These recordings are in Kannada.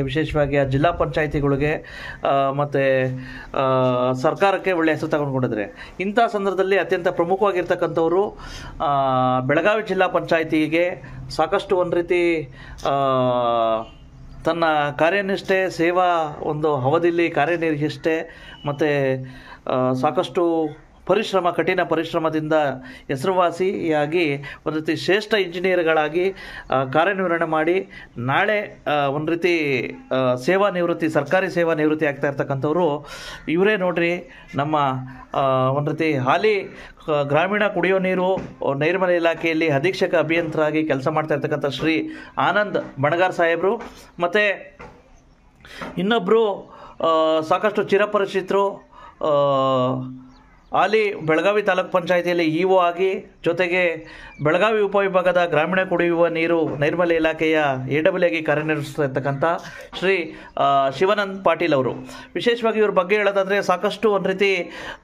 ವಿಶೇಷವಾಗಿ ಆ ಜಿಲ್ಲಾ ಪಂಚಾಯಿತಿಗಳಿಗೆ ಮತ್ತು ಸರ್ಕಾರಕ್ಕೆ ಒಳ್ಳೆಯ ಹೆಸರು ತಗೊಂಡ್ಕೊಂಡಿದ್ದಾರೆ ಇಂಥ ಸಂದರ್ಭದಲ್ಲಿ ಅತ್ಯಂತ ಪ್ರಮುಖವಾಗಿರ್ತಕ್ಕಂಥವರು ಆ, ಬೆಳಗಾವಿ ಜಿಲ್ಲಾ ಪಂಚಾಯಿತಿಗೆ ಸಾಕಷ್ಟು ಒಂದು ರೀತಿ ಆ, ತನ್ನ ಕಾರ್ಯನಿಷ್ಠೆ ಸೇವಾ ಒಂದು ಅವಧಿಯಲ್ಲಿ ಕಾರ್ಯನಿರ್ವಹಿಷ್ಠೆ ಮತ್ತು ಸಾಕಷ್ಟು ಪರಿಶ್ರಮ ಕಠಿಣ ಪರಿಶ್ರಮದಿಂದ ಹೆಸರುವಾಸಿಯಾಗಿ ಒಂದು ರೀತಿ ಶ್ರೇಷ್ಠ ಇಂಜಿನಿಯರ್ಗಳಾಗಿ ಆ, ಕಾರ್ಯನಿರ್ವಹಣೆ ಮಾಡಿ ನಾಳೆ ಆ, ಒಂದು ರೀತಿ ಆ, ಸೇವಾ ನಿವೃತ್ತಿ ಸರ್ಕಾರಿ ಸೇವಾ ನಿವೃತ್ತಿ ಆಗ್ತಾ ಇರ್ತಕ್ಕಂಥವ್ರು ಇವರೇ ನೋಡ್ರಿ ನಮ್ಮ ಆ, ಒಂದು ರೀತಿ ಹಾಲಿ ಆ, ಗ್ರಾಮೀಣ ಕುಡಿಯೋ ನೀರು ನೈರ್ಮಲ್ಯ ಇಲಾಖೆಯಲ್ಲಿ ಅಧೀಕ್ಷಕ ಅಭಿಯಂತರಾಗಿ ಕೆಲಸ ಮಾಡ್ತಾ ಇರ್ತಕ್ಕಂಥ ಶ್ರೀ ಆನಂದ್ ಬಣಗಾರ್ ಸಾಹೇಬರು ಮತ್ತು ಇನ್ನೊಬ್ಬರು ಸಾಕಷ್ಟು ಚಿರಪರಿಚಿತರು ಆ, ಹಾಲಿ ಬೆಳಗಾವಿ ತಾಲೂಕ್ ಪಂಚಾಯಿತಿಯಲ್ಲಿ ಇ ಒ ಆಗಿ ಜೊತೆಗೆ ಬೆಳಗಾವಿ ಉಪವಿಭಾಗದ ಗ್ರಾಮೀಣ ಕುಡಿಯುವ ನೀರು ನೈರ್ಮಲ್ಯ ಇಲಾಖೆಯ ಎ ಡಬ್ಲ್ಯೂ ಆಗಿ ಕಾರ್ಯನಿರ್ವಹಿಸ್ತಾ ಇರ್ತಕ್ಕಂಥ ಶ್ರೀ ಆ, ಶಿವಾನಂದ್ ಪಾಟೀಲ್ ಅವರು ವಿಶೇಷವಾಗಿ ಇವ್ರ ಬಗ್ಗೆ ಹೇಳೋದಾದರೆ ಸಾಕಷ್ಟು ಒಂದು ರೀತಿ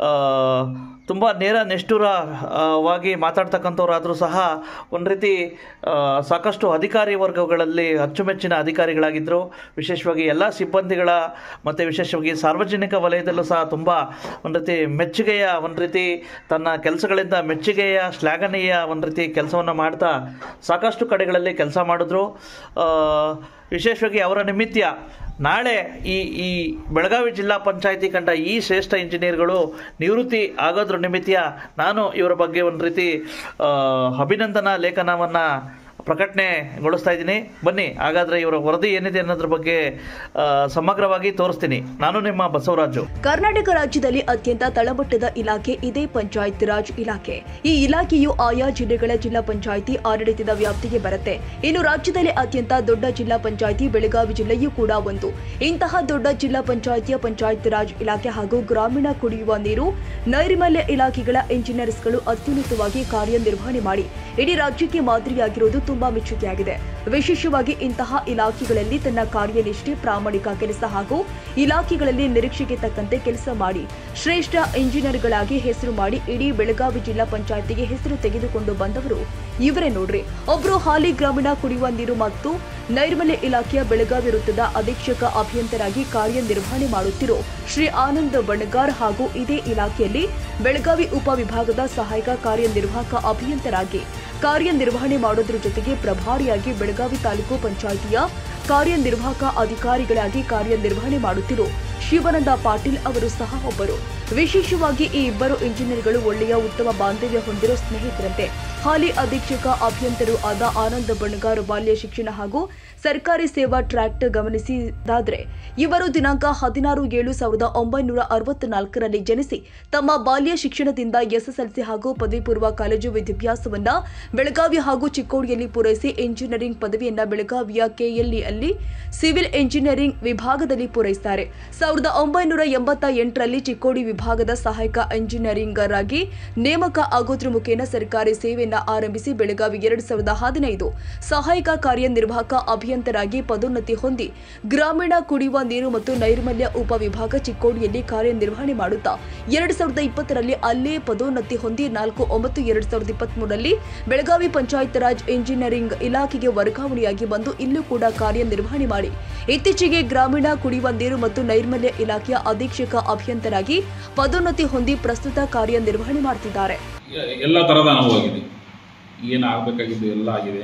ತುಂಬ ನೇರ ನಿಷ್ಠುರವಾಗಿ ಮಾತಾಡ್ತಕ್ಕಂಥವ್ರಾದರೂ ಸಹ ಒಂದು ರೀತಿ ಆ, ಸಾಕಷ್ಟು ಅಧಿಕಾರಿ ವರ್ಗಗಳಲ್ಲಿ ಅಚ್ಚುಮೆಚ್ಚಿನ ಅಧಿಕಾರಿಗಳಾಗಿದ್ದರು ವಿಶೇಷವಾಗಿ ಎಲ್ಲ ಸಿಬ್ಬಂದಿಗಳ ಮತ್ತು ವಿಶೇಷವಾಗಿ ಸಾರ್ವಜನಿಕ ವಲಯದಲ್ಲೂ ಸಹ ತುಂಬ ಒಂದು ರೀತಿ ಮೆಚ್ಚುಗೆಯ ಒಂದು ರೀತಿ ತನ್ನ ಕೆಲಸಗಳಿಂದ ಮೆಚ್ಚುಗೆಯ ಶ್ಲಾಘನೀಯ ಒಂದು ರೀತಿ ಕೆಲಸವನ್ನು ಮಾಡ್ತಾ ಸಾಕಷ್ಟು ಕಡೆಗಳಲ್ಲಿ ಕೆಲಸ ಮಾಡಿದ್ರು ಆ, ವಿಶೇಷವಾಗಿ ಅವರ ನಿಮಿತ್ತ ನಾಳೆ ಈ ಈ ಬೆಳಗಾವಿ ಜಿಲ್ಲಾ ಪಂಚಾಯಿತಿ ಕಂಡ ಈ ಶ್ರೇಷ್ಠ ಇಂಜಿನಿಯರ್ಗಳು ನಿವೃತ್ತಿ ಆಗೋದ್ರ ನಿಮಿತ್ತ ನಾನು ಇವರ ಬಗ್ಗೆ ಒಂದು ರೀತಿ ಆ, ಅಭಿನಂದನಾ ಲೇಖನವನ್ನು ಪ್ರಕಟಣೆಗೊಳಿಸ್ತಾ ಇದ್ದೀನಿ ಬನ್ನಿ ಹಾಗಾದರೆ ಇವರ ವರದಿ ಏನಿದೆ ಅನ್ನೋದ್ರ ಬಗ್ಗೆ ಆ, ಸಮಗ್ರವಾಗಿ ತೋರಿಸ್ತೀನಿ ನಾನು ನಿಮ್ಮ ಬಸವರಾಜು ಕರ್ನಾಟಕ ರಾಜ್ಯದಲ್ಲಿ ಅತ್ಯಂತ ತಳಮಟ್ಟದ ಇಲಾಖೆ ಇದೇ ಪಂಚಾಯತ್ ರಾಜ್ ಇಲಾಖೆ ಈ ಇಲಾಖೆಯು ಆಯಾ ಜಿಲ್ಲೆಗಳ ಜಿಲ್ಲಾ ಪಂಚಾಯಿತಿ ಆಡಳಿತದ ವ್ಯಾಪ್ತಿಗೆ ಬರುತ್ತೆ ಇನ್ನು ರಾಜ್ಯದಲ್ಲಿ ಅತ್ಯಂತ ದೊಡ್ಡ ಜಿಲ್ಲಾ ಪಂಚಾಯಿತಿ ಬೆಳಗಾವಿ ಜಿಲ್ಲೆಯೂ ಕೂಡ ಒಂದು ಇಂತಹ ದೊಡ್ಡ ಜಿಲ್ಲಾ ಪಂಚಾಯಿತಿಯ ಪಂಚಾಯತ್ ರಾಜ್ ಇಲಾಖೆ ಹಾಗೂ ಗ್ರಾಮೀಣ ಕುಡಿಯುವ ನೀರು ನೈರ್ಮಲ್ಯ ಇಲಾಖೆಗಳ ಇಂಜಿನಿಯರ್ಸ್ಗಳು ಅತ್ಯುನ್ನತವಾಗಿ ಕಾರ್ಯನಿರ್ವಹಣೆ ಮಾಡಿ ಇಡೀ ರಾಜ್ಯಕ್ಕೆ ಮಾದರಿಯಾಗಿರುವುದು ತುಂಬಾ ಮೆಚ್ಚುಗೆಯಾಗಿದೆ ವಿಶೇಷವಾಗಿ ಇಂತಹ ಇಲಾಖೆಗಳಲ್ಲಿ ತನ್ನ ಕಾರ್ಯನಿಷ್ಠೆ ಪ್ರಾಮಾಣಿಕ ಕೆಲಸ ಹಾಗೂ ಇಲಾಖೆಗಳಲ್ಲಿ ನಿರೀಕ್ಷೆಗೆ ತಕ್ಕಂತೆ ಕೆಲಸ ಮಾಡಿ ಶ್ರೇಷ್ಠ ಇಂಜಿನಿಯರ್ಗಳಾಗಿ ಹೆಸರು ಮಾಡಿ ಇಡೀ ಬೆಳಗಾವಿ ಜಿಲ್ಲಾ ಪಂಚಾಯತಿಗೆ ಹೆಸರು ತೆಗೆದುಕೊಂಡು ಬಂದವರು ಇವರೇ ನೋಡ್ರಿ ಒಬ್ರು ಹಾಲಿ ಗ್ರಾಮೀಣ ಕುಡಿಯುವ ನೀರು ಮತ್ತು ನೈರ್ಮಲ್ಯ ಇಲಾಖೆಯ ಬೆಳಗಾವಿ ವೃತ್ತದ ಅಧೀಕ್ಷಕ ಅಭಿಯಂತರಾಗಿ ಕಾರ್ಯನಿರ್ವಹಣೆ ಮಾಡುತ್ತಿರೋ ಶ್ರೀ ಆನಂದ್ ಬಣಗಾರ್ ಹಾಗೂ ಇದೇ ಇಲಾಖೆಯಲ್ಲಿ ಬೆಳಗಾವಿ ಉಪವಿಭಾಗದ ಸಹಾಯಕ ಕಾರ್ಯನಿರ್ವಾಹಕ ಅಭಿಯಂತರಾಗಿ ಕಾರ್ಯನಿರ್ವಹಣೆ ಮಾಡೋದ್ರ ಜೊತೆಗೆ ಪ್ರಭಾರಿಯಾಗಿ ಬೆಳಗಾವಿ ತಾಲೂಕು ಪಂಚಾಯಿತಿಯ ಕಾರ್ಯನಿರ್ವಾಹಕ ಅಧಿಕಾರಿಗಳಾಗಿ ಕಾರ್ಯನಿರ್ವಹಣೆ ಮಾಡುತ್ತಿರೋ ಶಿವಾನಂದ ಪಾಟೀಲ್ ಅವರು ಸಹ ಒಬ್ಬರು ವಿಶೇಷವಾಗಿ ಈ ಇಬ್ಬರು ಇಂಜಿನಿಯರ್ಗಳು ಒಳ್ಳೆಯ ಉತ್ತಮ ಬಾಂಧವ್ಯ ಹೊಂದಿರೋ ಸ್ನೇಹಿತರಂತೆ ಹಾಲಿ ಅಧೀಕ್ಷಕ ಅಭಿಯಂತರು ಆದ ಆನಂದ್ ಬಣಗಾರ್ ಬಾಲ್ಯ ಶಿಕ್ಷಣ ಹಾಗೂ ಸರ್ಕಾರಿ ಸೇವಾ ಟ್ರ್ಯಾಕ್ಟ್ ಗಮನಿಸಿದಾದ್ರೆ ಇವರು ದಿನಾಂಕ ಹದಿನಾರು ಏಳು ಸಾವಿರದ ಒಂಬೈನೂರ ಅರವತ್ನಾಲ್ಕರಲ್ಲಿ ಜನಿಸಿ ತಮ್ಮ ಬಾಲ್ಯ ಶಿಕ್ಷಣದಿಂದ ಎಸ್ಎಸ್ಎಲ್ಸಿ ಹಾಗೂ ಪದವಿ ಪೂರ್ವ ಕಾಲೇಜು ವಿದ್ಯಾಭ್ಯಾಸವನ್ನ ಬೆಳಗಾವಿ ಹಾಗೂ ಚಿಕ್ಕೋಡಿಯಲ್ಲಿ ಪೂರೈಸಿ ಇಂಜಿನಿಯರಿಂಗ್ ಪದವಿಯನ್ನ ಬೆಳಗಾವಿಯ ಕೆಎಲ್ಇಯಲ್ಲಿ ಸಿವಿಲ್ ಇಂಜಿನಿಯರಿಂಗ್ ವಿಭಾಗದಲ್ಲಿ ಪೂರೈಸಿದ್ದಾರೆ ಸಾವಿರದ ಒಂಬೈನೂರ ಎಂಬತ್ತ ಎಂಟರಲ್ಲಿ ಚಿಕ್ಕೋಡಿ ವಿಭಾಗದ ಸಹಾಯಕ ಇಂಜಿನಿಯರಿಂಗರ್ ಆಗಿ ನೇಮಕ ಆಗೋದ್ರ ಮುಖೇನ ಸರ್ಕಾರಿ ಸೇವೆಯನ್ನ ಆರಂಭಿಸಿ ಬೆಳಗಾವಿ ಎರಡು ಸಾವಿರದ ಹದಿನೈದು ಸಹಾಯಕ ಕಾರ್ಯನಿರ್ವಾಹಕ ಅಭಿಯಂತರಾಗಿ ಪದೋನ್ನತಿ ಹೊಂದಿ ಗ್ರಾಮೀಣ ಕುಡಿಯುವ ನೀರು ಮತ್ತು ನೈರ್ಮಲ್ಯ ಉಪವಿಭಾಗ ಚಿಕ್ಕೋಡಿಯಲ್ಲಿ ಕಾರ್ಯನಿರ್ವಹಣೆ ಮಾಡುತ್ತಾ ಎರಡು ಸಾವಿರದ ಇಪ್ಪತ್ತರಲ್ಲಿ ಅಲ್ಲೇ ಪದೋನ್ನತಿ ಹೊಂದಿ ನಾಲ್ಕು ಒಂಬತ್ತು ಎರಡು ಸಾವಿರದ ಇಪ್ಪತ್ಮೂರರಲ್ಲಿ ಬೆಳಗಾವಿ ಪಂಚಾಯತ್ ರಾಜ್ ಇಂಜಿನಿಯರಿಂಗ್ ಇಲಾಖೆಗೆ ವರ್ಗಾವಣೆಯಾಗಿ ಬಂದು ಇಲ್ಲೂ ಕೂಡ ಕಾರ್ಯನಿರ್ವಹಣೆ ಮಾಡಿ ಇತ್ತೀಚೆಗೆ ಗ್ರಾಮೀಣ ಕುಡಿಯುವ ನೀರು ಮತ್ತು ನೈರ್ಮಲ್ಯ ಇಲಾಖೆಯ ಅಧೀಕ್ಷಕ ಅಭಿಯಂತರಾಗಿ ಪದೋನ್ನತಿ ಹೊಂದಿ ಪ್ರಸ್ತುತ ಕಾರ್ಯನಿರ್ವಹಣೆ ಮಾಡುತ್ತಿದ್ದಾರೆ ಎ- ಎಲ್ಲ ಥರದ ಅನುಭವ ಆಗಿದೆ ಏನು ಆಗಬೇಕಾಗಿದ್ದು ಎಲ್ಲ ಆಗಿದೆ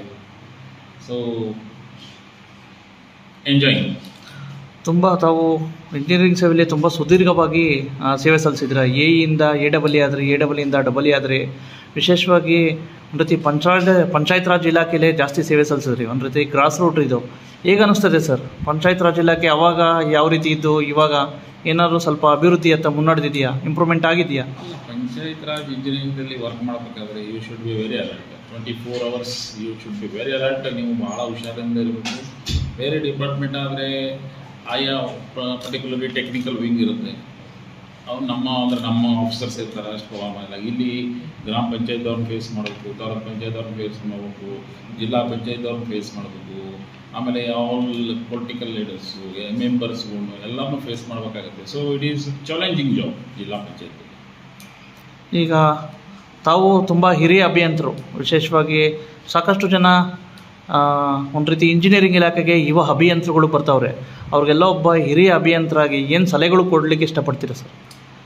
ಸೊ ಎಂಜಾಯಿಂಗ್ ತುಂಬ ತಾವು ಇಂಜಿನಿಯರಿಂಗ್ ಸೇವೆಯಲ್ಲಿ ತುಂಬ ಸುದೀರ್ಘವಾಗಿ ಆ, ಸೇವೆ ಸಲ್ಲಿಸಿದ್ರ ಎ ಇಂದ ಎ ಡಬಲ್ ಆದರೆ ಎ ಡಬಲ್ ಇಂದ ಡಬಲ್ ಆದರೆ ವಿಶೇಷವಾಗಿ ಒಂದು ರೀತಿ ಪಂಚಾಯತ್ ಪಂಚಾಯತ್ ರಾಜ್ ಇಲಾಖೆಯಲ್ಲೇ ಜಾಸ್ತಿ ಸೇವೆ ಸಲ್ಲಿಸಿದ್ರಿ ಒಂದು ರೀತಿ ಗ್ರಾಸ್ ರೂಟ್ ಇದು ಹೇಗೆ ಅನಿಸ್ತದೆ ಸರ್ ಪಂಚಾಯತ್ ರಾಜ್ ಇಲಾಖೆ ಅವಾಗ ಯಾವ ರೀತಿ ಇದ್ದು ಇವಾಗ ಏನಾದರೂ ಸ್ವಲ್ಪ ಅಭಿವೃದ್ಧಿ ಅಂತ ಮುನ್ನಡೆದಿದೆಯಾ ಇಂಪ್ರೂವ್ಮೆಂಟ್ ಆಗಿದೆಯಾ ಪಂಚಾಯತ್ ರಾಜ್ ಇಂಜಿನಿಯರಿಂಗಲ್ಲಿ ವರ್ಕ್ ಮಾಡಬೇಕಾದ್ರೆ you should be very alert twenty four hours you should be very alert ನೀವು ಭಾಳ ಹುಷಾರಿಂದ ಇರಬೇಕು ಬೇರೆ ಡಿಪಾರ್ಟ್ಮೆಂಟ್ ಆದರೆ ಆಯಾ ಪರ್ಟಿಕ್ಯುಲರ್ಲಿ ಟೆಕ್ನಿಕಲ್ ವಿಂಗ್ ಇರುತ್ತೆ ಅವ್ರು ನಮ್ಮ ಅಂದರೆ ನಮ್ಮ ಆಫೀಸರ್ಸ್ ಇರ್ತಾರೆ ಅಷ್ಟು ಆಮೇಲೆ ಇಲ್ಲಿ ಗ್ರಾಮ ಪಂಚಾಯತ್ ಅವ್ರನ್ನ ಫೇಸ್ ಮಾಡಬೇಕು ತಾಲೂಕ್ ಪಂಚಾಯತ್ ಅವ್ರನ್ನ ಫೇಸ್ ಮಾಡಬೇಕು ಜಿಲ್ಲಾ ಪಂಚಾಯತ್ ಅವ್ರನ್ನ ಫೇಸ್ ಮಾಡಬೇಕು ಆಮೇಲೆ ಆಲ್ ಪೊಲಿಟಿಕಲ್ ಲೀಡರ್ಸು ಮೆಂಬರ್ಸ್ಗಳು ಎಲ್ಲನೂ ಫೇಸ್ ಮಾಡಬೇಕಾಗುತ್ತೆ so it is challenging job ಜಿಲ್ಲಾ ಪಂಚಾಯತ್ ಈಗ ತಾವು ತುಂಬ ಹಿರಿಯ ಅಭಿಯಂತರು ವಿಶೇಷವಾಗಿ ಸಾಕಷ್ಟು ಜನ ಒಂದು ರೀತಿ ಇಂಜಿನಿಯರಿಂಗ್ ಇಲಾಖೆಗೆ ಯುವ ಅಭಿಯಂತರುಗಳು ಬರ್ತಾವ್ರೆ ಅವ್ರಿಗೆಲ್ಲ ಒಬ್ಬ ಹಿರಿಯ ಅಭಿಯಂತರಾಗಿ ಏನು ಸಲಹೆಗಳು ಕೊಡಲಿಕ್ಕೆ ಇಷ್ಟಪಡ್ತೀರಾ ಸರ್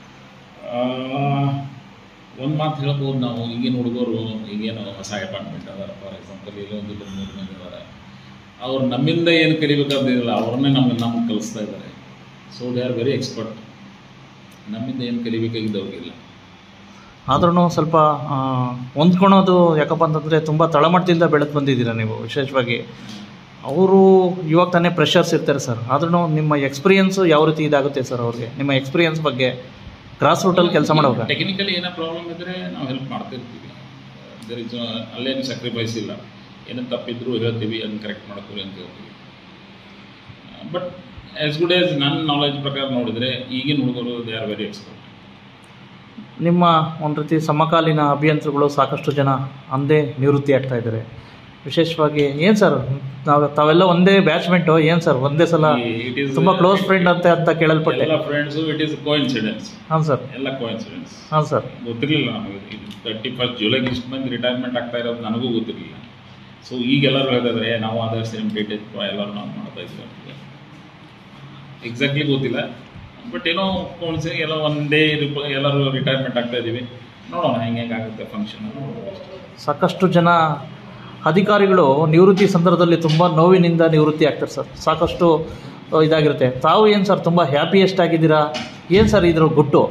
ಒಂದು ಮಾತು ಹೇಳ್ಬೋದು ನಾವು ಈಗಿನ ಹುಡುಗರು ಈಗೇನು ಹೊಸ ಅಪಾರ್ಟ್ಮೆಂಟ್ ಅದ ಫಾರ್ ಎಕ್ಸಾಂಪಲ್ ಇಲ್ಲಿ ಒಂದು ಇಬ್ಬರು ಮೂರು ಮಂದಿ ಅದಾರೆ ಅವ್ರು ನಮ್ಮಿಂದ ಏನು ಕಲಿಬೇಕಾದಿಲ್ಲ ಅವ್ರನ್ನೇ ನಮ್ಗೆ ನಮ್ಗೆ ಕಲಿಸ್ತಾ ಇದ್ದಾರೆ so they are very expert ನಮ್ಮಿಂದ ಏನು ಕಲಿಬೇಕಾಗಿದ್ದವ್ರಿಗಿಲ್ಲ ಆದ್ರೂ ಸ್ವಲ್ಪ ಆ, ಹೊಂದ್ಕೊಳೋದು ಯಾಕಪ್ಪ ಅಂತಂದರೆ ತುಂಬ ತಳಮಟ್ಟದಿಂದ ಬೆಳೆದು ಬಂದಿದ್ದೀರಾ ನೀವು ವಿಶೇಷವಾಗಿ ಅವರು ಇವಾಗ ತಾನೇ ಪ್ರೆಷರ್ಸ್ ಇರ್ತಾರೆ ಸರ್ ಆದ್ರೂ ನಿಮ್ಮ ಎಕ್ಸ್ಪೀರಿಯನ್ಸು ಯಾವ ರೀತಿ ಇದಾಗುತ್ತೆ ಸರ್ ಅವ್ರಿಗೆ ನಿಮ್ಮ ಎಕ್ಸ್ಪೀರಿಯನ್ಸ್ ಬಗ್ಗೆ ಗ್ರಾಸ್ ರೂಟಲ್ಲಿ ಕೆಲಸ ಮಾಡೋವಾಗ ಟೆಕ್ನಿಕಲಿ ಏನೋ ಪ್ರಾಬ್ಲಮ್ ಇದ್ದರೆ ನಾವು ಹೆಲ್ಪ್ ಮಾಡ್ತಿರ್ತೀವಿ ದರ್ ಇಸ್ ಅಲ್ಲೇನು ಸ್ಯಾಕ್ರಿಫೈಸ್ ಇಲ್ಲ ಏನೋ ತಪ್ಪಿದ್ರು ಹೇಳ್ತೀವಿ ಅದನ್ನ ಕರೆಕ್ಟ್ ಮಾಡ್ಕೊರಿ ಅಂತ ಹೇಳ್ತೀವಿ ಬಟ್ ಆ್ಯಸ್ ಗುಡ್ ಆಸ್ ನನ್ನ ನಾಲೆಜ್ ಪ್ರಕಾರ ನೋಡಿದರೆ ಈಗಿನ ಹುಡುಗರು ದೇ ಆರ್ ವೆರಿ ಎಕ್ಸ್ಪರ್ಟ್ ನಿಮ್ಮ ಒಂದು ರೀತಿ ಸಮಕಾಲೀನ ಅಭಿಯಂತರುಗಳು ಸಾಕಷ್ಟು ಜನ ಅಂದೇ ನಿವೃತ್ತಿ ಆಗ್ತಾ ಇದ್ದಾರೆ ವಿಶೇಷವಾಗಿ ಏನು ಸರ್ ನಾವು ತಾವೆಲ್ಲ ಒಂದೇ ಬ್ಯಾಚ್ಮೆಂಟು ಏನು ಸರ್ ಒಂದೇ ಸಲ It is- ತುಂಬ ಕ್ಲೋಸ್ ಫ್ರೆಂಡ್ ಅಂತ ಅಂತ ಕೇಳಲ್ಪಟ್ಟೆ ಎಲ್ಲ ಫ್ರೆಂಡ್ಸು ಇಟ್ ಈಸ್ ಕೋಇನ್ಸಿಡೆನ್ಸ್ ಹಾಂ ಸರ್ ಎಲ್ಲ ಕೋಇನ್ಸಿಡೆನ್ಸ್ ಹಾಂ ಸರ್ ಗೊತ್ತಿರಲಿಲ್ಲ ನಮಗೆ ತರ್ಟಿ ಫಸ್ಟ್ ಜುಲೈಗೆ ಇಷ್ಟು ಮಂದಿ ರಿಟೈರ್ಮೆಂಟ್ ಆಗ್ತಾ ಇರೋದು ನನಗೂ ಗೊತ್ತಿರಲಿಲ್ಲ ಸೊ ಈಗ ಎಲ್ಲರೂ ಹೇಳ್ತಿದ್ದಾರೆ ನಾವು ಅದರ್ ಸೇಮ್ ಡೇಟ್ ಇತ್ತು ಎಲ್ಲರೂ ನಾವು ಮಾಡ್ತಾ ಇದ್ವಿ ಅಂತ ಎಕ್ಸಾಕ್ಟ್ಲಿ ಗೊತ್ತಿಲ್ಲ ಬಟ್ ಏನೋ ಕೋಣಿಸಿ ಎಲ್ಲ ಒಂದೇ ಎಲ್ಲರೂ ರಿಟೈರ್ಮೆಂಟ್ ಆಗ್ತಾ ಇದ್ದೀವಿ ನೋಡೋಣ ಹೆಂಗೆ ಹೆಂಗಾಗುತ್ತೆ ಫಂಕ್ಷನ್ ಸಾಕಷ್ಟು ಜನ ಅಧಿಕಾರಿಗಳು ನಿವೃತ್ತಿ ಸಂದರ್ಭದಲ್ಲಿ ತುಂಬ ನೋವಿನಿಂದ ನಿವೃತ್ತಿ ಆಗ್ತಾರೆ ಸರ್ ಸಾಕಷ್ಟು ಆ, ಇದಾಗಿರುತ್ತೆ ತಾವು ಏನು ಸರ್ ತುಂಬ ಹ್ಯಾಪಿಯೆಸ್ಟ್ ಆಗಿದ್ದೀರಾ ಏನು ಸರ್ ಇದ್ರ ಗುಟ್ಟು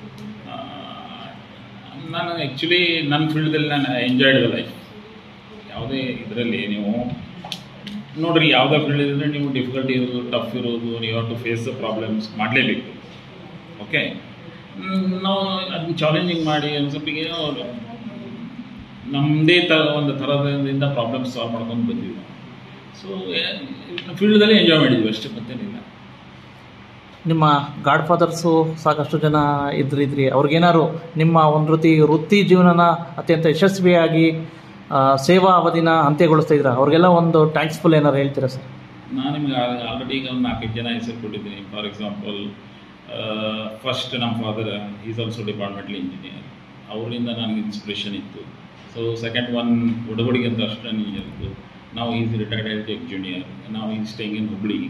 ನಾನು ಆ್ಯಕ್ಚುಲಿ ನನ್ನ ಫೀಲ್ಡಲ್ಲಿ ನಾನು ಎಂಜಾಯ್ಡ್ ದ ಲೈಫ್ ಯಾವುದೇ ಇದರಲ್ಲಿ ನೀವು ನೋಡ್ರಿ ಯಾವುದೇ ಫೀಲ್ಡ್ ಇದ್ರೆ ನೀವು ಡಿಫಿಕಲ್ಟಿ ಇರೋದು ಟಫ್ ಇರೋದು ನೀವು have to face the problems ಮಾಡಲೇಬೇಕು ಓಕೆ ನಾವು ಅದನ್ನ ಚಾಲೆಂಜಿಂಗ್ ಮಾಡಿ ಒಂದು ಸ್ವಲ್ಪ ಏನೋ ನಮ್ಮದೇ ತ ಒಂದು ಥರದಿಂದ ಪ್ರಾಬ್ಲಮ್ ಸಾಲ್ವ್ ಮಾಡ್ಕೊಂಡು ಬಂದಿವಿ ಸೊ ಫೀಲ್ಡಲ್ಲಿ ಎಂಜಾಯ್ ಮಾಡಿದ್ವಿ ಅಷ್ಟೇ ಮತ್ತೇನಿಲ್ಲ ನಿಮ್ಮ ಗಾಡ್ ಫಾದರ್ಸು ಸಾಕಷ್ಟು ಜನ ಇದ್ರಿದ್ರಿ ಅವ್ರಿಗೇನಾದ್ರು ನಿಮ್ಮ ಒಂದು ರೀತಿ ವೃತ್ತಿ ಜೀವನನ ಅತ್ಯಂತ ಯಶಸ್ವಿಯಾಗಿ ಆ, ಸೇವಾ ಅವಧಿನ ಅಂತ್ಯಗೊಳಿಸ್ತಾ ಇದ್ರ ಅವ್ರಿಗೆಲ್ಲ ಒಂದು ಟ್ಯಾಂಕ್ಸ್ಫುಲ್ ಏನಾರು ಹೇಳ್ತೀರಾ ಸರ್ ನಾನು ನಿಮ್ಗೆ ಆಲ್ರೆಡಿ ಈಗ ಒಂದು ನಾಲ್ಕೈದು ಜನ ಹೆಸರು ಕೊಟ್ಟಿದ್ದೀನಿ ಫಾರ್ ಎಕ್ಸಾಂಪಲ್ ಫಸ್ಟ್ ನಮ್ಮ father is also departmental engineer ಅವರಿಂದ ನನಗೆ ಇನ್ಸ್ಪಿರೇಷನ್ ಇತ್ತು ಸೊ ಸೆಕೆಂಡ್ ಒನ್ ಒಡಬಡಿಗೆ ಅಂತ ಅಸಿಸ್ಟೆಂಟ್ ಇಂಜಿನಿಯರ್ ಇತ್ತು ನಾವು ಈಸ್ ರಿಟೈರ್ಡ್ ಆಗಿ ಟೆಕ್ ಜೂನಿಯರ್ ನಾವು ಈಸ್ ಸ್ಟೇಯಿಂಗ್ ಇನ್ ಹುಬ್ಳಿ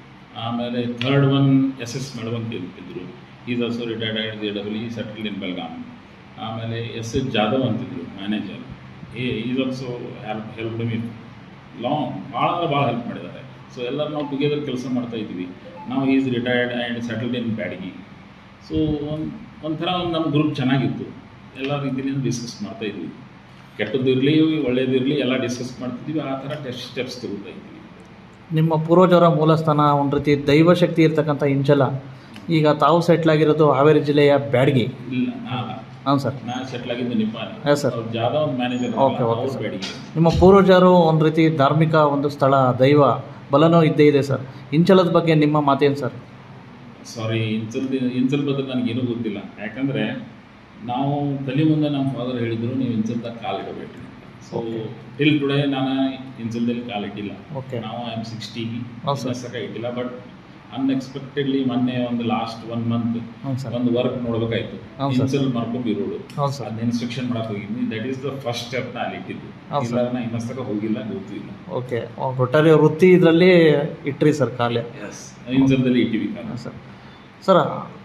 ಆಮೇಲೆ third one S S madam ಇದ್ದರು ಈಸ್ ಆಲ್ಸೋ ರಿಟೈರ್ಡ್ ಆಗಿ ಜೆ ಡಬ್ಲ್ಯೂ ಈ ಸೆಟಲ್ಡ್ ಇನ್ ಬೆಲ್ಗಾಮ್ ಆಮೇಲೆ ಎಸ್ ಎಸ್ ಜಾಧವ್ ಅಂತಿದ್ರು ಮ್ಯಾನೇಜರ್ ಏ is also help help me long ಭಾಳ ಅಂದ್ರೆ ಭಾಳ ಹೆಲ್ಪ್ ಮಾಡಿದ್ದಾರೆ ಸೊ ಎಲ್ಲರೂ ನಾವು ಟುಗೆದರ್ ಕೆಲಸ ಮಾಡ್ತಾ ಇದ್ವಿ ನಾವು is retired and settled in Byadgi so ಒಂದು ಒಂಥರ ಒಂದು ನಮ್ಮ ಗ್ರೂಪ್ ಚೆನ್ನಾಗಿತ್ತು ಎಲ್ಲ ರೀತಿಯಿಂದ ಡಿಸ್ಕಸ್ ಮಾಡ್ತಾ ಇದ್ವಿ ಕೆಟ್ಟದ್ದು ಇರಲಿ ಒಳ್ಳೇದು ಇರಲಿ ಎಲ್ಲ ಡಿಸ್ಕಸ್ ಮಾಡ್ತಿದ್ವಿ ಆ ಥರ ಟೆಸ್ಟ್ ಸ್ಟೆಪ್ಸ್ ತಗೋತಾ ಇದ್ವಿ ನಿಮ್ಮ ಪೂರ್ವಜರ ಮೂಲಸ್ಥಾನ ಒಂದು ರೀತಿ ದೈವಶಕ್ತಿ ಇರ್ತಕ್ಕಂಥ ಇಂಚಲ ಈಗ ತಾವು ಸೆಟ್ಲ್ ಆಗಿರೋದು ಹಾವೇರಿ ಜಿಲ್ಲೆಯ ಬ್ಯಾಡಗಿ ಇಲ್ಲ ನಾ ಹಾಂ ಸರ್ ನಾ ಸೆಟ್ಲ್ ಆಗಿದ್ದು ನಿಪ್ಪಾನಿ Yes, sir. ಅವ್ರು ಜಾಧವ್ ಒಂದು ಮ್ಯಾನೇಜರ್ Okay, okay, ಅವ್ರು sir. ಬ್ಯಾಡಗಿ ನಿಮ್ಮ ಪೂರ್ವಜರು ಒಂದು ರೀತಿ ಧಾರ್ಮಿಕ ಒಂದು ಸ್ಥಳ ದೈವ ಬಲನೂ ಇದ್ದೇ ಇದೆ ಸರ್ ಇಂಚಲದ ಬಗ್ಗೆ ನಿಮ್ಮ ಮಾತೇನು ಸರ್ ಸಾರಿ ಇನ್ಸಲ್ ಇನ್ಸಲ್ ಬಗ್ಗೆ ನನಗೇನೂ ಗೊತ್ತಿಲ್ಲ ಯಾಕಂದರೆ ನಾವು ತಲೆ ಮುಂದೆ ನಮ್ಮ ಫಾದರ್ ಹೇಳಿದ್ರು ನೀವು ಇನ್ಸಲ್ದಾಗ ಕಾಲು ಇಡಬೇಕು ಸೊ ಟಿಲ್ ಟುಡೇ ನಾನು ಇನ್ಸಲ್ದಲ್ಲಿ ಕಾಲು ಇಟ್ಟಿಲ್ಲ ಓಕೆ ನಾವು ಐ ಆಮ್ ಸಿಕ್ಸ್ಟಿ ಹೌದು sir. ಸಕ ಇಟ್ಟಿಲ್ಲ ಬಟ್ ಅನ್ಎಕ್ಸ್ಪೆಕ್ಟೆಡ್ಲಿ ಮೊನ್ನೆ ಒಂದು ಲಾಸ್ಟ್ ಒನ್ ಮಂತ್ ಹ್ಞೂ ಸರ್ ಒಂದು ವರ್ಕ್ ನೋಡ್ಬೇಕಾಯ್ತು ಹೌದು sir. ಇನ್ಸಲ್ ಮಾರ್ಕೊಂಡು ಇರೋದು ಹೌದು ಸರ್ ಅದನ್ನ ಇನ್ಸ್ಟ್ರಕ್ಷನ್ ಮಾಡಕ್ಕೆ ಹೋಗಿದ್ವಿ that is the first step ನಾ ಅಲ್ಲಿ ಇಟ್ಟಿದ್ದು ಹೌದು ಇಲ್ಲ sir. ನಾ ಇನ್ನೊಂದ್ಸಕ ಹೋಗಿಲ್ಲ ಗೊತ್ತೂ ಇಲ್ಲ ಓಕೆ ಒಟ್ಟಾರೆ ವೃತ್ತಿ ಇದರಲ್ಲಿ ಇಟ್ರಿ ಸರ್ ಕಾಲೇ ಎಸ್ ಇನ್ಸಲ್ದಲ್ಲಿ ಇಟ್ಟಿವಿ ಕಾಲ ಸರ್ ಸರ್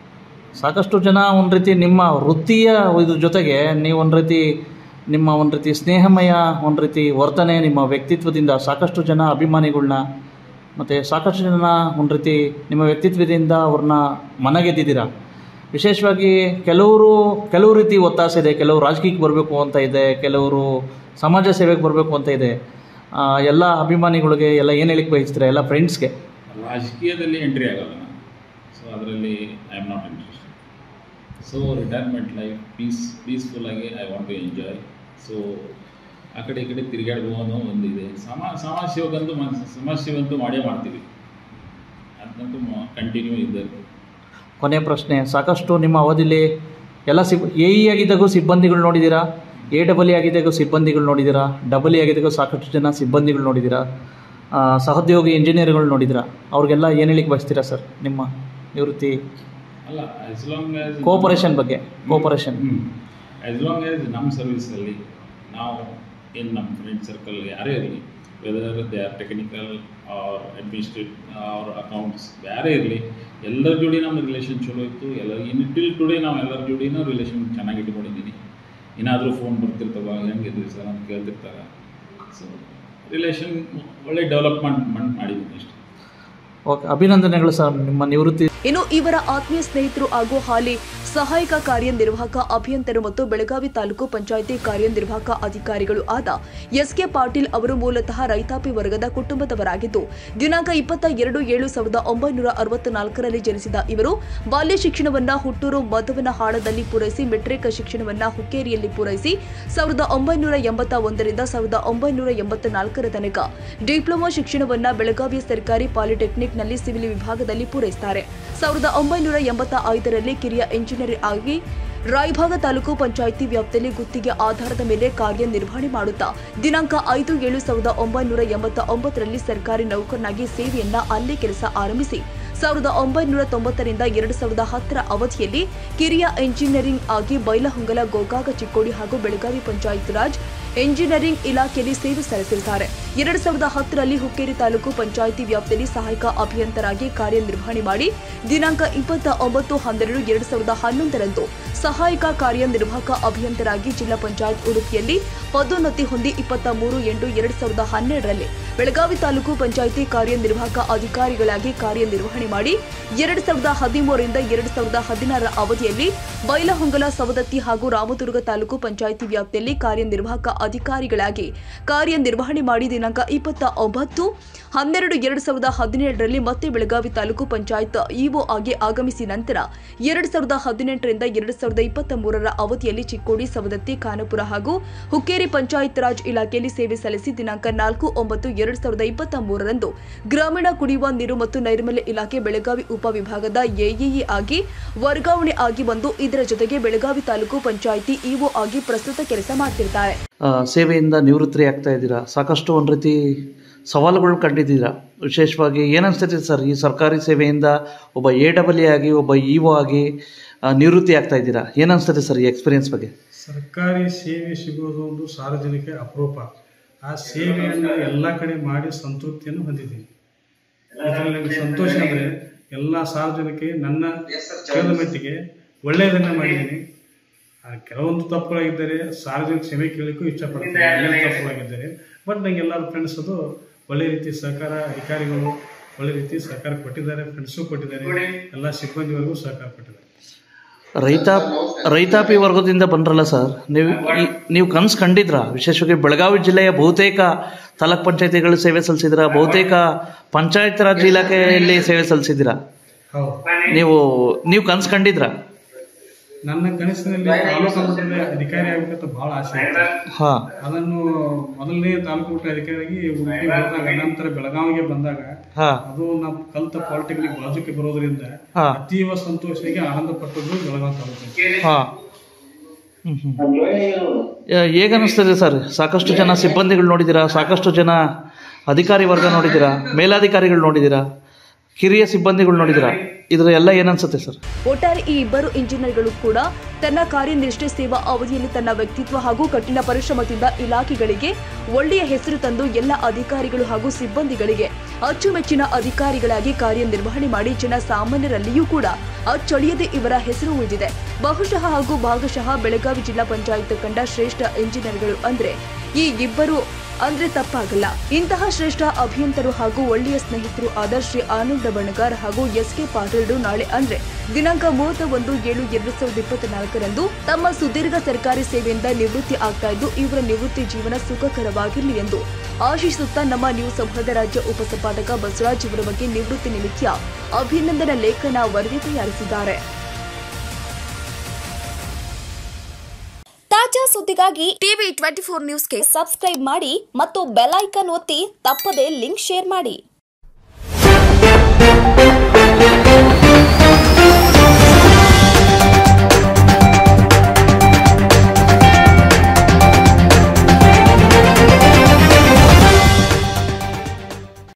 ಸಾಕಷ್ಟು ಜನ ಒಂದು ರೀತಿ ನಿಮ್ಮ ವೃತ್ತಿಯ ಇದ್ರ ಜೊತೆಗೆ ನೀವು ಒಂದು ರೀತಿ ನಿಮ್ಮ ಒಂದು ರೀತಿ ಸ್ನೇಹಮಯ ಒಂದು ರೀತಿ ವರ್ತನೆ ನಿಮ್ಮ ವ್ಯಕ್ತಿತ್ವದಿಂದ ಸಾಕಷ್ಟು ಜನ ಅಭಿಮಾನಿಗಳನ್ನ ಮತ್ತು ಸಾಕಷ್ಟು ಜನ ಒಂದು ರೀತಿ ನಿಮ್ಮ ವ್ಯಕ್ತಿತ್ವದಿಂದ ಅವ್ರನ್ನ ಮನಗೆದ್ದಿದ್ದೀರಾ ವಿಶೇಷವಾಗಿ ಕೆಲವರು ಕೆಲವು ರೀತಿ ಒತ್ತಾಸೆ ಇದೆ ಕೆಲವರು ರಾಜಕೀಯಕ್ಕೆ ಬರಬೇಕು ಅಂತ ಇದೆ ಕೆಲವರು ಸಮಾಜ ಸೇವೆಗೆ ಬರಬೇಕು ಅಂತ ಇದೆ ಆ, ಎಲ್ಲ ಅಭಿಮಾನಿಗಳಿಗೆ ಎಲ್ಲ ಏನು ಹೇಳಿಕ್ಕೆ ಬಯಸ್ತೀರಾ ಎಲ್ಲ ಫ್ರೆಂಡ್ಸ್ಗೆ ರಾಜಕೀಯದಲ್ಲಿ ಎಂಟ್ರಿ ಆಗಲ್ಲ ನಾನು ಸೊ ಅದರಲ್ಲಿ I am not interested so retirement life peace ಪೀಸ್ಫುಲ್ಲಾಗಿ I want to enjoy so ಆ ಕಡೆ ಈ ಕಡೆ ತಿರುಗಾಡ್ಬೋದು ಅನ್ನೋ ಒಂದಿದೆ ಸಮಾ ಸಮಾಜ ಸೇವಕಂತೂ ಮ- ಸಮಾಜ ಸೇವೆ ಅಂತೂ ಮಾಡೇ ಮಾಡ್ತೀವಿ ಅದಂತೂ ಕಂಟಿನ್ಯೂ ಇದೆ ಕೊನೆ ಪ್ರಶ್ನೆ ಸಾಕಷ್ಟು ನಿಮ್ಮ ಅವಧಿಲಿ ಎಲ್ಲ ಸಿಬ್ ಎ ಇ ಆಗಿದ್ದಾಗೂ ಸಿಬ್ಬಂದಿಗಳು ನೋಡಿದ್ದೀರಾ ಎ ಡಬಲ್ ಇ ಆಗಿದ್ದಾಗೂ ಸಿಬ್ಬಂದಿಗಳು ನೋಡಿದ್ದೀರಾ ಡಬಲ್ ಇ ಆಗಿದ್ದಾಗೂ ಸಾಕಷ್ಟು ಜನ ಸಿಬ್ಬಂದಿಗಳು ನೋಡಿದ್ದೀರಾ ಆ, ಸಹೋದ್ಯೋಗಿ ಇಂಜಿನಿಯರ್ಗಳು ನೋಡಿದ್ದೀರಾ ಅವ್ರಿಗೆಲ್ಲ ಏನು ಹೇಳಿಕ್ಕೆ ಬಯಸ್ತೀರಾ ಸರ್ ನಿಮ್ಮ ನಿವೃತ್ತಿ ಅಲ್ಲ ಆಸ್ ಲಾಂಗ್ ಆಸ್ ಕೋಪರೇಷನ್ ಬಗ್ಗೆ ಕೋಪರೇಷನ್ ಆಸ್ ಲಾಂಗ್ ಆಸ್ ನಮ್ಮ ಸರ್ವಿಸಲ್ಲಿ ನಾವು ಏನು ನಮ್ಮ ಫ್ರೆಂಡ್ ಸರ್ಕಲ್ ಯಾರೇ ಇರಲಿ whether they are technical or administrate or accounts ಬೇರೆ ಇರಲಿ ಎಲ್ಲರ ಜೋಡಿ ನಮ್ಮ ರಿಲೇಷನ್ ಚಲೋ ಇತ್ತು ಎಲ್ಲ ಇನ್ನು ಟಿಲ್ ಟುಡೇ ನಾವು ಎಲ್ಲರ ಜೋಡಿನೂ ರಿಲೇಷನ್ ಚೆನ್ನಾಗಿ ಇಟ್ಕೊಂಡಿದ್ದೀನಿ ಏನಾದರೂ ಫೋನ್ ಬರ್ತಿರ್ತವ ಹೆಂಗಿದ್ರಿ ಸರ್ ಅಂತ ಕೇಳ್ತಿರ್ತಾರೆ ಸೊ ರಿಲೇಷನ್ ಒಳ್ಳೆ ಡೆವಲಪ್ಮೆಂಟ್ ಮಾಡಿದ್ದೀನಿ ಅಷ್ಟೇ ಓಕೆ ಅಭಿನಂದನೆಗಳು ಸರ್ ನಿಮ್ಮ ನಿವೃತ್ತಿ ಇನ್ನು ಇವರ ಆತ್ಮೀಯ ಸ್ನೇಹಿತರು ಹಾಗೂ ಹಾಲಿ ಸಹಾಯಕ ಕಾರ್ಯನಿರ್ವಾಹಕ ಅಭಿಯಂತರು ಮತ್ತು ಬೆಳಗಾವಿ ತಾಲೂಕು ಪಂಚಾಯಿತಿ ಕಾರ್ಯನಿರ್ವಾಹಕ ಅಧಿಕಾರಿಗಳು ಆದ ಎಸ್ಕೆ ಪಾಟೀಲ್ ಅವರು ಮೂಲತಃ ರೈತಾಪಿ ವರ್ಗದ ಕುಟುಂಬದವರಾಗಿದ್ದು ದಿನಾಂಕ ಇಪ್ಪತ್ತ ಎರಡು ಏಳು ಸಾವಿರದ ಒಂಬೈನೂರ ಅರವತ್ನಾಲ್ಕರಲ್ಲಿ ಜನಿಸಿದ ಇವರು ಬಾಲ್ಯ ಶಿಕ್ಷಣವನ್ನ ಹುಟ್ಟೂರು ಮಧವನಹಾಳದಲ್ಲಿ ಪೂರೈಸಿ ಮೆಟ್ರಿಕ್ ಶಿಕ್ಷಣವನ್ನ ಹುಕ್ಕೇರಿಯಲ್ಲಿ ಪೂರೈಸಿ ಸಾವಿರದ ಒಂಬೈನೂರ ಎಂಬತ್ತ ಒಂದರಿಂದ ಸಾವಿರದ ಒಂಬೈನೂರ ಎಂಬತ್ತ ನಾಲ್ಕರ ತನಕ ಡಿಪ್ಲೊಮಾ ಶಿಕ್ಷಣವನ್ನ ಬೆಳಗಾವಿಯ ಸರ್ಕಾರಿ ಪಾಲಿಟೆಕ್ನಿಕ್ನಲ್ಲಿ ಸಿವಿಲ್ ವಿಭಾಗದಲ್ಲಿ ಪೂರೈಸುತ್ತಾರೆ ಸಾವಿರದ ಒಂಬೈನೂರ ಎಂಬತ್ತ ಐದರಲ್ಲಿ ಕಿರಿಯ ಇಂಜಿನಿಯರ್ ಆಗಿ ರಾಯಭಾಗ ತಾಲೂಕು ಪಂಚಾಯಿತಿ ವ್ಯಾಪ್ತಿಯಲ್ಲಿ ಗುತ್ತಿಗೆ ಆಧಾರದ ಮೇಲೆ ಕಾರ್ಯನಿರ್ವಹಣೆ ಮಾಡುತ್ತಾ ದಿನಾಂಕ ಐದು ಏಳು ಸಾವಿರದ ಒಂಬೈನೂರ ಎಂಬತ್ತ ಒಂಬತ್ತರಲ್ಲಿ ಸರ್ಕಾರಿ ನೌಕರನಾಗಿ ಸೇವೆಯನ್ನ ಅಲ್ಲೇ ಕೆಲಸ ಆರಂಭಿಸಿ ಸಾವಿರದ ಒಂಬೈನೂರ ತೊಂಬತ್ತರಿಂದ ಎರಡು ಸಾವಿರದ ಹತ್ತರ ಅವಧಿಯಲ್ಲಿ ಕಿರಿಯ ಎಂಜಿನಿಯರಿಂಗ್ ಆಗಿ ಬೈಲಹೊಂಗಲ ಗೋಕಾಕ ಚಿಕ್ಕೋಡಿ ಹಾಗೂ ಬೆಳಗಾವಿ ಪಂಚಾಯತ್ ರಾಜ್ ಎಂಜಿನಿಯರಿಂಗ್ ಇಲಾಖೆಯಲ್ಲಿ ಸೇವೆ ಸಲ್ಲಿಸಿರುತ್ತಾರೆ ಎರಡು ಸಾವಿರದ ಹತ್ತರಲ್ಲಿ ಹುಕ್ಕೇರಿ ತಾಲೂಕು ಪಂಚಾಯಿತಿ ವ್ಯಾಪ್ತಿಯಲ್ಲಿ ಸಹಾಯಕ ಅಭಿಯಂತರಾಗಿ ಕಾರ್ಯನಿರ್ವಹಣೆ ಮಾಡಿ ದಿನಾಂಕ ಇಪ್ಪತ್ತ ಒಂಬತ್ತು ಹನ್ನೆರಡು ಎರಡು ಸಾವಿರದ ಹನ್ನೊಂದರಂದು ಸಹಾಯಕ ಕಾರ್ಯನಿರ್ವಾಹಕ ಅಭಿಯಂತರಾಗಿ ಜಿಲ್ಲಾ ಪಂಚಾಯತ್ ಉಡುಪಿಯಲ್ಲಿ ಪದೋನ್ನತಿ ಹೊಂದಿ ಇಪ್ಪತ್ತ ಮೂರು ಎಂಟು ಎರಡು ಸಾವಿರದ ಹನ್ನೆರಡರಲ್ಲಿ ಬೆಳಗಾವಿ ತಾಲೂಕು ಪಂಚಾಯಿತಿ ಕಾರ್ಯನಿರ್ವಾಹಕ ಅಧಿಕಾರಿಗಳಾಗಿ ಕಾರ್ಯನಿರ್ವಹಣೆ ಮಾಡಿ ಎರಡು ಸಾವಿರದ ಹದಿಮೂರರಿಂದ ಎರಡು ಸಾವಿರದ ಹದಿನಾರರ ಅವಧಿಯಲ್ಲಿ ಬೈಲಹೊಂಗಲ ಸವದತ್ತಿ ಹಾಗೂ ರಾಮದುರ್ಗ ತಾಲೂಕು ಪಂಚಾಯಿತಿ ವ್ಯಾಪ್ತಿಯಲ್ಲಿ ಕಾರ್ಯನಿರ್ವಾಹಕ ಅಧಿಕಾರಿಗಳಾಗಿ ಕಾರ್ಯನಿರ್ವಹಣೆ ಮಾಡಿ ದಿನಾಂಕ ಇಪ್ಪತ್ತ ಒಂಬತ್ತು ಹನ್ನೆರಡು ಎರಡು ಸಾವಿರದ ಹದಿನೇಳರಲ್ಲಿ ಮತ್ತೆ ಬೆಳಗಾವಿ ತಾಲೂಕು ಪಂಚಾಯತ್ ಇಒ ಆಗಿ ಆಗಮಿಸಿ ನಂತರ ಎರಡು ಸಾವಿರದ ಹದಿನೆಂಟರಿಂದ ಎರಡು ಸಾವಿರದ ಇಪ್ಪತ್ತ ಮೂರರ ಅವಧಿಯಲ್ಲಿ ಚಿಕ್ಕೋಡಿ ಸವದತ್ತಿ ಖಾನಾಪುರ ಹಾಗೂ ಹುಕ್ಕೇರಿ ಪಂಚಾಯತ್ ರಾಜ್ ಇಲಾಖೆಯಲ್ಲಿ ಸೇವೆ ಸಲ್ಲಿಸಿ ದಿನಾಂಕ ನಾಲ್ಕು ಒಂಬತ್ತು ಎರಡು ಸಾವಿರದ ಇಪ್ಪತ್ತ ಮೂರರಂದು ಗ್ರಾಮೀಣ ಕುಡಿಯುವ ನೀರು ಮತ್ತು ನೈರ್ಮಲ್ಯ ಇಲಾಖೆ ಬೆಳಗಾವಿ ಉಪವಿಭಾಗದ ಎಇಇ ಆಗಿ ವರ್ಗಾವಣೆ ಆಗಿ ಬಂದು ಇದರ ಜೊತೆಗೆ ಬೆಳಗಾವಿ ತಾಲೂಕು ಪಂಚಾಯಿತಿ ಇಒ ಆಗಿ ಪ್ರಸ್ತುತ ಕೆಲಸ ಮಾಡ್ತಿರ್ತಾರೆ ಆ, ಸೇವೆಯಿಂದ ನಿವೃತ್ತಿ ಆಗ್ತಾ ಇದ್ದೀರಾ ಸಾಕಷ್ಟು ಒಂದು ರೀತಿ ಸವಾಲುಗಳು ಕಂಡಿದ್ದೀರಾ ವಿಶೇಷವಾಗಿ ಏನನ್ಸ್ತೈತೆ ಸರ್ ಈ ಸರ್ಕಾರಿ ಸೇವೆಯಿಂದ ಒಬ್ಬ ಎ ಡಬಲ್ ಎ ಆಗಿ ಒಬ್ಬ ಇ ಒ ಆಗಿ ಆ, ನಿವೃತ್ತಿ ಆಗ್ತಾ ಇದ್ದೀರಾ ಏನನ್ಸ್ತದೆ ಸರ್ ಈ ಎಕ್ಸ್ಪೀರಿಯನ್ಸ್ ಬಗ್ಗೆ ಸರ್ಕಾರಿ ಸೇವೆ ಸಿಗೋದು ಒಂದು ಸಾರ್ವಜನಿಕ ಅಪರೂಪ ಆ ಸೇವೆಯನ್ನು ಎಲ್ಲ ಕಡೆ ಮಾಡಿ ಸಂತೃಪ್ತಿಯನ್ನು ಹೊಂದಿದ್ದೀನಿ ಇದರಲ್ಲಿ ನನಗೆ ಸಂತೋಷ ಅಂದರೆ ಎಲ್ಲ ಸಾರ್ವಜನಿಕರಿಗೆ ನನ್ನ ಕೇಳಿದ ಮಟ್ಟಿಗೆ ಒಳ್ಳೆಯದನ್ನ ಮಾಡಿದ್ದೀನಿ ಆ, ಕೆಲವೊಂದು ತಪ್ಪುಗಳಾಗಿದ್ದರೆ ಸಾರ್ವಜನಿಕ ಕ್ಷಮೆ ಕೇಳಲಿಕ್ಕೂ ಇಷ್ಟಪಡ್ತೀನಿ ಏನೇನು ತಪ್ಪುಗಳಾಗಿದ್ದರೆ ಬಟ್ ನಂಗೆ ಎಲ್ಲರೂ ಫ್ರೆಂಡ್ಸ್ ಅದು ಒಳ್ಳೆ ರೀತಿ ಸಹಕಾರ ಅಧಿಕಾರಿಗಳು ಒಳ್ಳೆ ರೀತಿ ಸಹಕಾರ ಕೊಟ್ಟಿದ್ದಾರೆ ಫ್ರೆಂಡ್ಸು ಕೊಟ್ಟಿದ್ದಾರೆ ಎಲ್ಲ ಸಿಬ್ಬಂದಿವರೆಗೂ ಸಹಕಾರ ಕೊಟ್ಟಿದ್ದಾರೆ ರೈತ ರೈತಾಪಿ ವರ್ಗದಿಂದ ಬಂದ್ರಲ್ಲ ಸರ್ ನೀವು ಈ- ನೀವು ಕನಸು ಕಂಡಿದ್ರಾ ವಿಶೇಷವಾಗಿ ಬೆಳಗಾವಿ ಜಿಲ್ಲೆಯ ಬಹುತೇಕ ತಾಲೂಕ್ ಪಂಚಾಯತಿಗಳು ಸೇವೆ ಸಲ್ಲಿಸಿದ್ರ ಬಹುತೇಕ ಪಂಚಾಯತ್ ರಾಜ್ ಇಲಾಖೆಯಲ್ಲಿ ಸೇವೆ ಸಲ್ಲಿಸಿದ್ದೀರಾ ಹೌದು ನೀವು ನೀವು ಕನಸು ಕಂಡಿದ್ರಾ ನನ್ನ ಕನಸಿನಲ್ಲಿ ತಾಲೂಕು ಮಟ್ಟದ ಅಧಿಕಾರಿ ಆಗ್ಬೇಕಂತ ಬಹಳ ಆಸೆ ಇತ್ತು ಹಾಂ ಅದನ್ನು ಮೊದಲನೇ ತಾಲೂಕು ಮಟ್ಟ ಅಧಿಕಾರಿಯಾಗಿ ಉಡುಪಿ ಹೋದಾಗ ನಂತರ ಬೆಳಗಾವಿಗೆ ಬಂದಾಗ ಹಾಂ ಅದು ನಾವು ಕಲ್ತ ಪಾಲಿಟೆಕ್ನಿಕ್ ಬಾಜುಕ್ಕೆ ಬರೋದ್ರಿಂದ ಹಾ. ಅತೀವ ಸಂತೋಷವಾಗಿ ಆನಂದ ಪಟ್ಟದ್ದು ಬೆಳಗಾವಿ ತಾಲೂಕು ಹಾಂ ಹೇಗೆ ಅನಿಸ್ತದೆ ಸರ್ ಸಾಕಷ್ಟು ಜನ ಸಿಬ್ಬಂದಿಗಳು ನೋಡಿದ್ದೀರಾ ಸಾಕಷ್ಟು ಜನ ಅಧಿಕಾರಿ ವರ್ಗ ನೋಡಿದ್ದೀರಾ ಮೇಲಾಧಿಕಾರಿಗಳು ನೋಡಿದ್ದೀರಾ ಕಿರಿಯ ಸಿಬ್ಬಂದಿಗಳು ನೋಡಿದ್ದೀರಾ ಇದ್ರ ಎಲ್ಲ ಏನನ್ಸುತ್ತೆ ಸರ್ ಒಟ್ಟಾರೆ ಈ ಇಬ್ಬರು ಇಂಜಿನಿಯರ್ಗಳು ಕೂಡ ತನ್ನ ಕಾರ್ಯನಿಷ್ಠೆ ಸೇವಾ ಅವಧಿಯಲ್ಲಿ ತನ್ನ ವ್ಯಕ್ತಿತ್ವ ಹಾಗೂ ಕಠಿಣ ಪರಿಶ್ರಮದಿಂದ ಇಲಾಖೆಗಳಿಗೆ ಒಳ್ಳೆಯ ಹೆಸರು ತಂದು ಎಲ್ಲ ಅಧಿಕಾರಿಗಳು ಹಾಗೂ ಸಿಬ್ಬಂದಿಗಳಿಗೆ ಅಚ್ಚುಮೆಚ್ಚಿನ ಅಧಿಕಾರಿಗಳಾಗಿ ಕಾರ್ಯನಿರ್ವಹಣೆ ಮಾಡಿ ಜನ ಸಾಮಾನ್ಯರಲ್ಲಿಯೂ ಕೂಡ ಅಚ್ಚಳಿಯದೆ ಇವರ ಹೆಸರು ಉಳಿದಿದೆ ಬಹುಶಃ ಹಾಗೂ ಭಾಗಶಃ ಬೆಳಗಾವಿ ಜಿಲ್ಲಾ ಪಂಚಾಯತ್ ಕಂಡ ಶ್ರೇಷ್ಠ ಇಂಜಿನಿಯರ್ಗಳು ಅಂದ್ರೆ ಈ ಇಬ್ಬರು ಅಂದ್ರೆ ತಪ್ಪಾಗಲ್ಲ ಇಂತಹ ಶ್ರೇಷ್ಠ ಅಭಿಯಂತರು ಹಾಗೂ ಒಳ್ಳೆಯ ಸ್ನೇಹಿತರು ಆದ ಶ್ರೀ ಆನಂದ ಬಣಗಾರ್ ಹಾಗೂ ಎಸ್ ಕೆ ಪಾಟೀಲ್ರು ನಾಳೆ ಅಂದ್ರೆ ದಿನಾಂಕ ಮೂವತ್ತ ಒಂದು ಏಳು ಎರಡು ಸಾವಿರದ ಇಪ್ಪತ್ತ ನಾಲ್ಕರಂದು ತಮ್ಮ ಸುದೀರ್ಘ ಸರ್ಕಾರಿ ಸೇವೆಯಿಂದ ನಿವೃತ್ತಿ ಆಗ್ತಾ ಇದ್ದು ಇವರ ನಿವೃತ್ತಿ ಜೀವನ ಸುಖಕರವಾಗಿರಲಿ ಎಂದು ಆಶಿಸುತ್ತಾ ನಮ್ಮ ನ್ಯೂಸ್ ಸಮೂಹದ ರಾಜ್ಯ ಉಪಸಂಪಾದಕ ಬಸವರಾಜ್ ಇವರ ಬಗ್ಗೆ ನಿವೃತ್ತಿ ನಿಮಿತ್ತ ಅಭಿನಂದನಾ ಲೇಖನ ವರದಿ ತಯಾರಿಸಿದ್ದಾರೆ ತಾಜಾ ಸುದ್ದಿಗಾಗಿ ಟಿವಿ ಟ್ವೆಂಟಿ ಫೋರ್ ನ್ಯೂಸ್ಗೆ ಸಬ್ಸ್ಕ್ರೈಬ್ ಮಾಡಿ ಮತ್ತು ಬೆಲ್ ಐಕಾನ್ ಒತ್ತಿ ತಪ್ಪದೇ ಲಿಂಕ್ ಶೇರ್ ಮಾಡಿ